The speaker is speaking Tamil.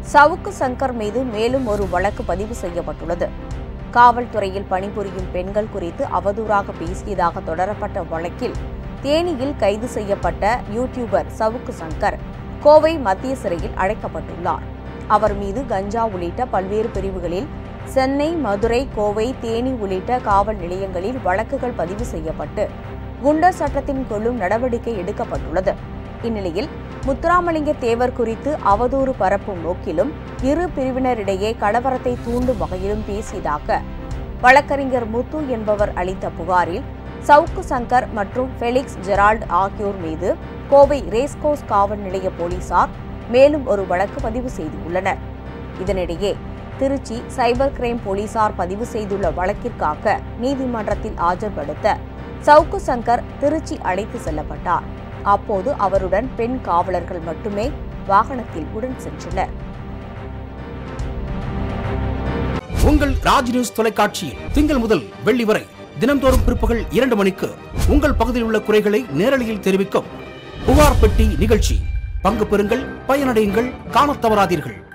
சவுக்கு சங்கர் மீது மேலும் ஒரு வழக்கு பதிவு செய்யப்பட்டுள்ளது காவல்துறையில் பணிபுரியும் பெண்கள் குறித்து அவதூறாக பேசியதாக தொடரப்பட்ட வழக்கில் தேனியில் கைது செய்யப்பட்ட யூடியூபர் சவுக்கு சங்கர் கோவை மத்திய சிறையில் அடைக்கப்பட்டுள்ளார் அவர் மீது கஞ்சா உள்ளிட்ட பல்வேறு பிரிவுகளில் சென்னை மதுரை கோவை தேனி உள்ளிட்ட காவல் நிலையங்களில் வழக்குகள் பதிவு செய்யப்பட்டு குண்டர் சட்டத்தின் கொள்ளும் நடவடிக்கை எடுக்கப்பட்டுள்ளது இந்நிலையில் முத்துராமலிங்க தேவர் குறித்து அவதூறு பரப்பும் நோக்கிலும் இரு பிரிவினரிடையே கலவரத்தை தூண்டும் வகையிலும் பேசியதாக வழக்கறிஞர் முத்து என்பவர் அளித்த புகாரில் சவுக்கு சங்கர் மற்றும் ஃபெலிக்ஸ் ஜெரால்ட் ஆகியோர் மீது கோவை ரேஸ்கோஸ் காவல் நிலைய போலீசார் மேலும் ஒரு வழக்கு பதிவு செய்துள்ளனர் இதனிடையே திருச்சி சைபர் கிரைம் போலீசார் பதிவு செய்துள்ள வழக்கிற்காக நீதிமன்றத்தில் ஆஜர்படுத்த சவுக்கு சங்கர் திருச்சி அழைத்து செல்லப்பட்டார் அப்போது அவருடன் பெண் காவலர்கள் மட்டுமே வாகனத்தில் உடன் சென்றனர் உங்கள் ராஜ் நியூஸ் தொலைக்காட்சியில் திங்கள் முதல் வெள்ளி வரை தினம்தோறும் பிற்பகல் இரண்டு மணிக்கு உங்கள் பகுதியில் உள்ள குறைகளை நேரலையில் தெரிவிக்கும் புகார் பெட்டி நிகழ்ச்சி பங்கு பெறுங்கள் பயனடையுங்கள் காணத் தவறாதீர்கள்